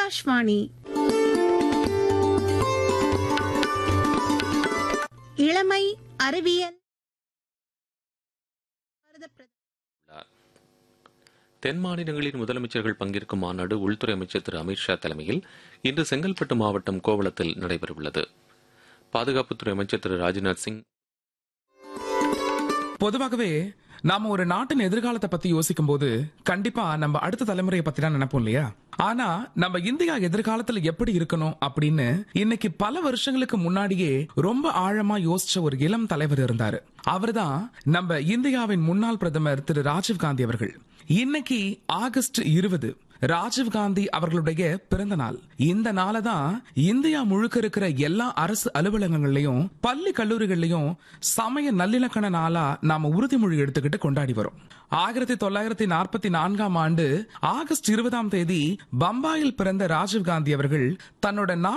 ஆகாஷ்வாணி இளமை அறிவியல் பாரத பிரதமர் உள்ளார். தென் மாநிலங்களின் முதலமைச்சர்கள் பங்கேற்கும் மாநாடு உள்துறை அமைச்சர் திரு அமித்ஷா தலைமையில் இன்று செங்கல்பட்டு மாவட்டம் கோவளத்தில் நடைபெறவுள்ளது பாதுகாப்புத்துறை அமைச்சர் திரு ராஜ்நாத் சிங் பொதுவாகவே நாம ஒரு நாட்டின் எதிர்காலத்தை பத்தி யோசிக்கும் போது கண்டிப்பா நம்ம அடுத்த தலைமுறையை பத்தி தான் நினைப்போம் இல்லையா ஆனா நம்ம இந்தியா எதிர்காலத்துல எப்படி இருக்கணும் அப்படின்னு இன்னைக்கு பல வருஷங்களுக்கு முன்னாடியே ரொம்ப ஆழமா யோசிச்ச ஒரு இளம் தலைவர் இருந்தாரு அவர்தான் நம்ம இந்தியாவின் முன்னாள் பிரதமர் திரு ராஜீவ் காந்தி அவர்கள் இன்னைக்கு ஆகஸ்ட் இருபது ராஜீவ் காந்தி அவர்களுடைய பிறந்த நாள் இந்த நாளை தான் இந்தியா முழுக்க இருக்கிற எல்லா அரசு அலுவலகங்கள்லயும் பள்ளி கல்லூரிகள்லயும் சமய நல்லிணக்கண நாளா நாம உறுதிமொழி எடுத்துக்கிட்டு கொண்டாடி வரோம் ஆயிரத்தி தொள்ளாயிரத்தி நாற்பத்தி நான்காம் ஆண்டு ஆகஸ்ட் இருபதாம் தேதி பம்பாயில் பிறந்த ராஜீவ் காந்தி அவர்கள் தன்னோட